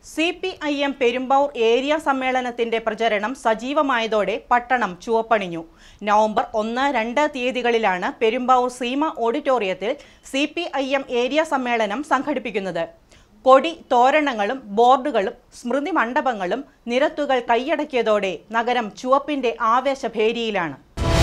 C P I M Perumbavoor area സമ്മേളനത്തിന്റെ പ്രചരണം സജീവമായതോടെ പട്ടണം ചുവപ്പണിഞ്ഞു നവംബർ ഒന്ന് രണ്ട് തീയതികളിലാണ് പെരുമ്പാവൂർ സീമ ഓഡിറ്റോറിയത്തിൽ C P I M area സമ്മേളനം സംഘടിപ്പിക്കുന്നത് കൊടി തോരണങ്ങളും ബോർഡുകളും സ്മൃതി മണ്ഡപങ്ങളും നിരത്തുകൾ കൈയടക്കിയതോടെ നഗരം ചുവപ്പിന്റെ ആവേശഭേരിയിലാണ്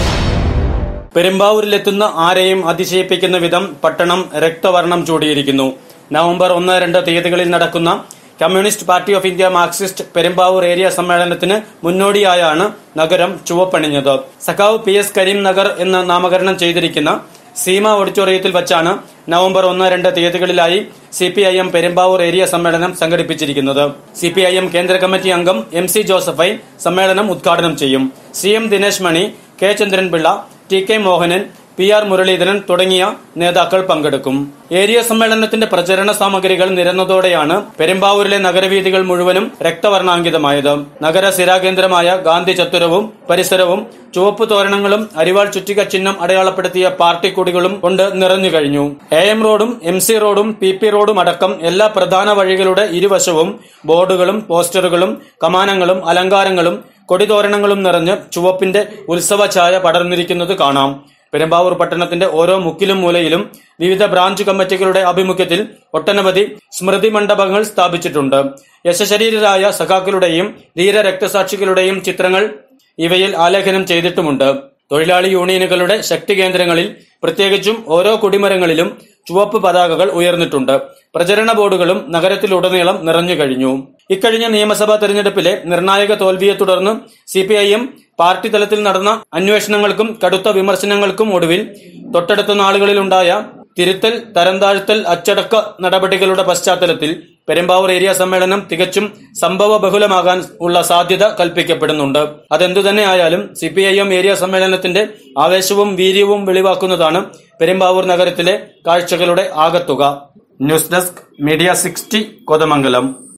പെരുമ്പാവൂരിലെത്തുന്ന ആരെയും അതിശയിപ്പിക്കുന്ന വിധം പട്ടണം രക്തവർണം ചൂടിയിരിക്കുന്നു നവംബർ ഒന്ന് രണ്ട് തീയതികളിൽ നടക്കുന്ന Communist Party of India Marxist Perumbavoor area സമ്മേളനത്തിന് മുന്നോടിയായാണ് നഗരം ചുവപ്പണിഞ്ഞത് സഖാവ് പി എസ് കരീം നഗർ എന്ന് നാമകരണം ചെയ്തിരിക്കുന്ന സീമ ഓഡിറ്റോറിയത്തിൽ വച്ചാണ് നവംബർ ഒന്ന് രണ്ട് തീയതികളിലായി C P I M Perumbavoor area സമ്മേളനം സംഘടിപ്പിച്ചിരിക്കുന്നത് സി പി ഐ എം കേന്ദ്ര കമ്മിറ്റി അംഗം എം സി ജോസഫൈൻ സമ്മേളനം ഉദ്ഘാടനം ചെയ്യും C M Dinesh Mani K Chandranpillai T K Mohanan P R Muraleedharan തുടങ്ങിയ നേതാക്കൾ പങ്കെടുക്കും ഏരിയ സമ്മേളനത്തിന്റെ പ്രചരണ സാമഗ്രികൾ നിരന്നതോടെയാണ് പെരുമ്പാവൂരിലെ നഗരവീഥികൾ മുഴുവനും രക്തവർണ്ണാങ്കിതമായത് നഗര സ്ഥിരാകേന്ദ്രമായ ഗാന്ധി ചത്തുരവും പരിസരവും ചുവപ്പ് തോരണങ്ങളും അരിവാൾ ചുറ്റിക ചിഹ്നം അടയാളപ്പെടുത്തിയ പാർട്ടി കൊടികളും കൊണ്ട് നിറഞ്ഞു കഴിഞ്ഞു എ എം റോഡും എം സി റോഡും പി പി റോഡും അടക്കം എല്ലാ പ്രധാന വഴികളുടെ ഇരുവശവും ബോർഡുകളും പോസ്റ്ററുകളും കമാനങ്ങളും അലങ്കാരങ്ങളും കൊടിതോരണങ്ങളും നിറഞ്ഞ് ചുവപ്പിന്റെ ഉത്സവ ഛായ പടർന്നിരിക്കുന്നത് കാണാം പെരുമ്പാവൂർ പട്ടണത്തിന്റെ ഓരോ മുക്കിലും മൂലയിലും വിവിധ ബ്രാഞ്ച് കമ്മിറ്റികളുടെ ആഭിമുഖ്യത്തിൽ ഒട്ടനവധി സ്മൃതി മണ്ഡപങ്ങൾ സ്ഥാപിച്ചിട്ടുണ്ട് യശശരീരരായ സഖാക്കളുടെയും ധീര രക്തസാക്ഷികളുടെയും ചിത്രങ്ങൾ ഇവയിൽ ആലേഖനം ചെയ്തിട്ടുമുണ്ട് തൊഴിലാളി യൂണിയനുകളുടെ ശക്തി കേന്ദ്രങ്ങളിൽ പ്രത്യേകിച്ചും ഓരോ കൊടിമരങ്ങളിലും ചുവപ്പ് പതാകകൾ ഉയർന്നിട്ടുണ്ട് പ്രചരണ ബോർഡുകളും നഗരത്തിലുടനീളം നിറഞ്ഞു കഴിഞ്ഞു ഇക്കഴിഞ്ഞ നിയമസഭാ തെരഞ്ഞെടുപ്പിലെ നിർണായക തോൽവിയെ തുടർന്ന് C P I M party തലത്തിൽ നടന്ന അന്വേഷണങ്ങൾക്കും കടുത്ത വിമർശനങ്ങൾക്കും ഒടുവിൽ തൊട്ടടുത്ത നാളുകളിലുണ്ടായ തിരുത്തൽ തരംതാഴ്ത്തൽ അച്ചടക്ക നടപടികളുടെ പശ്ചാത്തലത്തിൽ പെരുമ്പാവൂർ ഏരിയ സമ്മേളനം തികച്ചും സംഭവ ബഹുലമാകാൻ ഉള്ള സാധ്യത കൽപ്പിക്കപ്പെടുന്നുണ്ട് അതെന്തു തന്നെ ആയാലും C P I M area സമ്മേളനത്തിന്റെ ആവേശവും വീര്യവും വെളിവാക്കുന്നതാണ് പെരുമ്പാവൂർ നഗരത്തിലെ കാഴ്ചകളുടെ ആകത്തുക news desk media sixty Kothamangalam